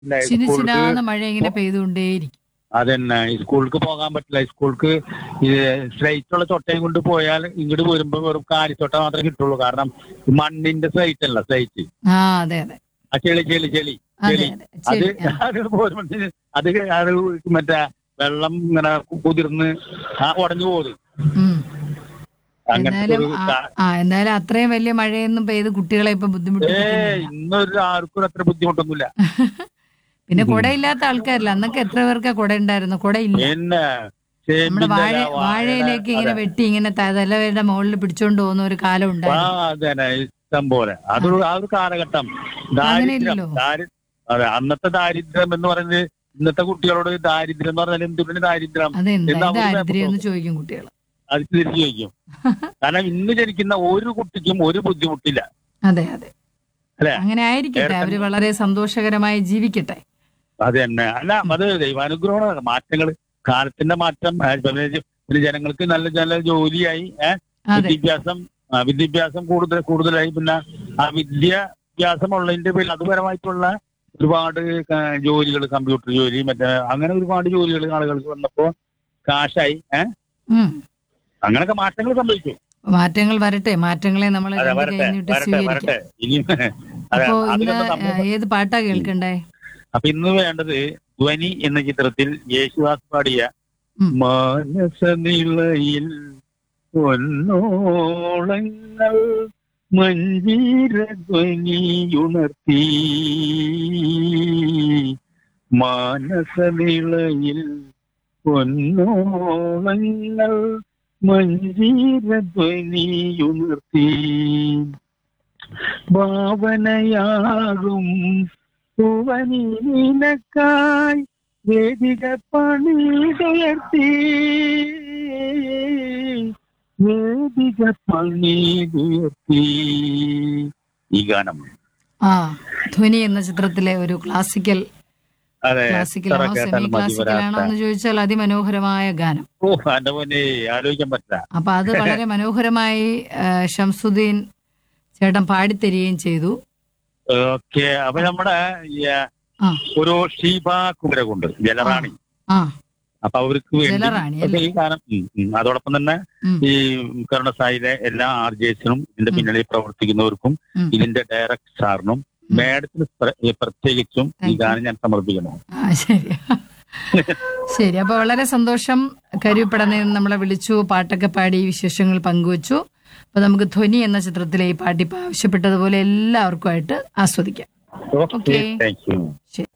പിന്നെ ചിന്ന സ്കൂൾക്ക് ചിന്നാന്ന് മഴ ഇങ്ങനെ പെയ്തുകൊണ്ടേയിരിക്കും അതന്നെ ഈ സ്കൂൾക്ക് പോകാൻ പറ്റില്ല സ്കൂൾക്ക് ഈ സ്ലൈറ്റുള്ള ചൊട്ടയും കൊണ്ട് പോയാൽ ഇങ്ങോട്ട് വരുമ്പോ വെറും കാലിച്ചൊട്ട മാത്രമേ കിട്ടുള്ളൂ കാരണം ഈ മണ്ണിന്റെ സ്ലൈറ്റ് അല്ല സ്ലൈറ്റ് ആ അതെ അതെ ആ ചെളി ചെളി ചെളി അതെ ചെളി അതെ അത് ശരി ആ. അത് പോരുമ്പോ അത് അത് മറ്റേ വെള്ളം ഇങ്ങനെ കുതിർന്ന് ആ ഉടഞ്ഞു പോകും ഉം. അങ്ങനത്തെ എന്തായാലും ഒരു ആ- കാ- ആ എന്തായാലും അത്രയും വലിയ മഴയൊന്നും പെയ്ത് കുട്ടികളെ ഇപ്പൊ ഏ ബുദ്ധിമുട്ടിക്കുന്നില്ല ഇന്നൊരു ആർക്കും അത്ര ബുദ്ധിമുട്ടൊന്നുമില്ല പിന്നെ കുടയില്ലാത്ത ആൾക്കാരില്ല അന്നൊക്കെ എത്ര പേർക്ക് കുട ഉണ്ടായിരുന്നു കുട ഇല്ല പിന്നെ നമ്മുടെ ചേമ്പിന്റെ വാഴ ഇല, വാഴയുടെ- വാഴയിലേക്ക് ഇങ്ങനെ അതെ. വെട്ടി ഇങ്ങനെ ത- തലവരുടെ മുകളിൽ പിടിച്ചോണ്ട് പോകുന്ന ഒരു കാലം ആ ഉണ്ടായിരുന്നു അതന്നെ ഇഷ്ടം പോലെ അതൊരു ആ ഒരു കാലഘട്ടം ദാരിദ്ര്യം അങ്ങനെയില്ലല്ലോ. ദാരി അതെ അന്നത്തെ ദാരിദ്ര്യം എന്ന് പറയുന്നത് ഇന്നത്തെ കുട്ടികളോട് ദാരിദ്ര്യം എന്ന് പറഞ്ഞാൽ എന്തുകൊണ്ട് ദാരിദ്ര്യം അതെന്താ എന്താ അവര് ദാരിദ്ര്യം എന്ന് നോക്കും? ചോദിക്കും കുട്ടികൾ അത് തിരിച്ചു ചോദിക്കും കാരണം ഇന്ന് ജനിക്കുന്ന ഒരു കുട്ടിക്കും ഒരു ബുദ്ധിമുട്ടില്ല അതെ അതെ അല്ലേ? അങ്ങനെ ആയിരിക്കട്ടെ നേരത്തെ- അവര് വളരെ സന്തോഷകരമായി ജീവിക്കട്ടെ അത് തന്നെ അല്ല അത് ദൈവാനുഗ്രഹമാണ് മാറ്റങ്ങൾ കാലത്തിന്റെ മാറ്റം ആ, പിന്നെ ജ- പിന്നെ ജനങ്ങൾക്ക് നല്ല നല്ല ജോലിയായി ഏഹ് അതെ വിദ്യാഭ്യാസം ആ, വിദ്യാഭ്യാസം കൂടുതൽ കൂടുതലായി പിന്നെ ആ വിദ്യാഭ്യാസം ഉള്ളതിന്റെ പേരിൽ അതുപരമായിട്ടുള്ള ഒരുപാട് ജോലികൾ കമ്പ്യൂട്ടർ ജോലി മറ്റേ അങ്ങനെ ഒരുപാട് ജോലികൾ ആളുകൾക്ക് വന്നപ്പോ കാശായി ഏഹ് ഉം. അങ്ങനൊക്കെ മാറ്റങ്ങൾ സംഭവിച്ചു മാറ്റങ്ങൾ വരട്ടെ മാറ്റങ്ങളെ നമ്മൾ അതെ രണ്ട് വരട്ടെ കഴിഞ്ഞിട്ട് വരട്ടെ സ്വീകരിക്കാം വരട്ടെ ഇനിയും അതെ അപ്പോ ഇന്ന് അതിലൊന്നും നമ്മൾ ഏത് പാട്ടാ കേൾക്കണ്ടേ അപ്പൊ ഇന്ന് വേണ്ടത് ധ്വനി എന്ന ചിത്രത്തിൽ യേശുദാസ് പാടിയ ഉം. മാനസനിലയിൽ പൊന്നോളങ്ങൾ മഞ്ജീര ധ്വനിയുണർത്തി മാനസനിലയിൽ പൊന്നോളങ്ങൾ മഞ്ജീര ധ്വനിയുണർത്തി ഭാവനയാകും സുവനീനക്കായി വേദിക പണിതുയർത്തി വേദിക പണിതുയർത്തി ഈ ഗാനം ആ ധ്വനി എന്ന ചിത്രത്തിലെ ഒരു ക്ലാസിക്കൽ അതെ ക്ലാസിക്കൽ എത്ര ആണോ കേട്ടാലും സെമി മതി ക്ലാസിക്കൽ ആണോ വരാത്ത എന്ന് ചോദിച്ചാൽ അതിമനോഹരമായ ഗാനം ഓ എന്റെ മോനെ ആലോചിക്കാൻ പറ്റില്ല അപ്പൊ അത് വളരെ മനോഹരമായി ആ, ഷംസുദ്ദീൻ ചേട്ടൻ പാടിത്തരികയും ചെയ്തു ഓക്കെ അപ്പൊ നമ്മുടെ ഈ, ആ ഒരു ഷീബ കുമരകുണ്ട് ജലറാണി ആ അപ്പൊ അവർക്ക് വേണ്ടി ജലറാണി അപ്പൊ ഈ ഗാനം ഉം, ഉം. അതോടൊപ്പം തന്നെ ഉം. ഈ കരുണസായിലെ എല്ലാ ആർ ജെ എസിനും ഇതിന്റെ ഉം. പിന്നിൽ പ്രവർത്തിക്കുന്നവർക്കും ഉം. ഇതിന്റെ ഡയറക്ടർ സാറിനും ഉം. മാഡത്തിന് പ്ര- പ്രത്യേകിച്ചും ഈ Thank you. ഗാനം ഞാൻ സമർപ്പിക്കുന്നു ആ ശരി ശരി അപ്പൊ വളരെ സന്തോഷം കരുപ്പടന്ന് നമ്മളെ വിളിച്ചു പാട്ടൊക്കെ പാടി വിശേഷങ്ങൾ പങ്കുവച്ചു അപ്പൊ നമുക്ക് ധ്വനി എന്ന ചിത്രത്തിലെ ഈ പാട്ടിപ്പ് ആവശ്യപ്പെട്ടതുപോലെ എല്ലാവർക്കുമായിട്ട് ആസ്വദിക്കാം ഓക്കെ Okay. താങ്ക് യു ശരി